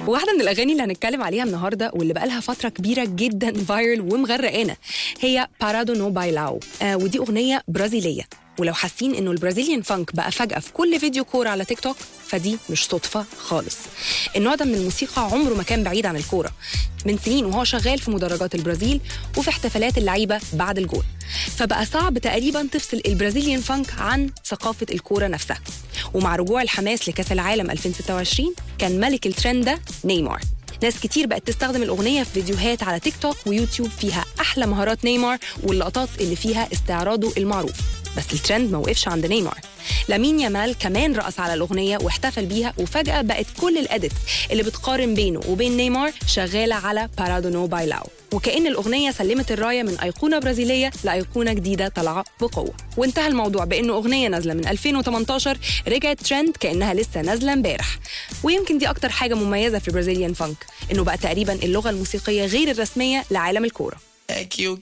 واحدة من الأغاني اللي هنتكلم عليها النهاردة واللي بقالها فترة كبيرة جدا فايرل ومغرقانا هي بارادو نو بايلاو آه ودي أغنية برازيلية ولو حاسين انه البرازيليان فانك بقى فجأة في كل فيديو كورة على تيك توك فدي مش صدفة خالص النوع ده من الموسيقى عمره ما كان بعيد عن الكورة من سنين وهو شغال في مدرجات البرازيل وفي احتفالات اللعيبة بعد الجول فبقى صعب تقريبا تفصل البرازيليان فانك عن ثقافة الكورة نفسها ومع رجوع الحماس لكأس العالم 2026 كان ملك الترند ده نيمار ناس كتير بقت تستخدم الأغنية في فيديوهات على تيك توك ويوتيوب فيها أحلى مهارات نيمار واللقطات اللي فيها استعراضه المعروف بس الترند ما وقفش عند نيمار لامين يامال كمان رقص على الأغنية واحتفل بيها وفجأة بقت كل الأديتس اللي بتقارن بينه وبين نيمار شغالة على بارادو نو بايلاو وكأن الأغنية سلمت الراية من أيقونة برازيلية لأيقونة جديدة طالعة بقوة وانتهى الموضوع بأنه أغنية نازلة من 2018 رجعت ترند كأنها لسه نازلة امبارح ويمكن دي أكتر حاجة مميزة في البرازيليان فانك إنه بقى تقريبا اللغة الموسيقية غير الرسمية لعالم الكورة É que o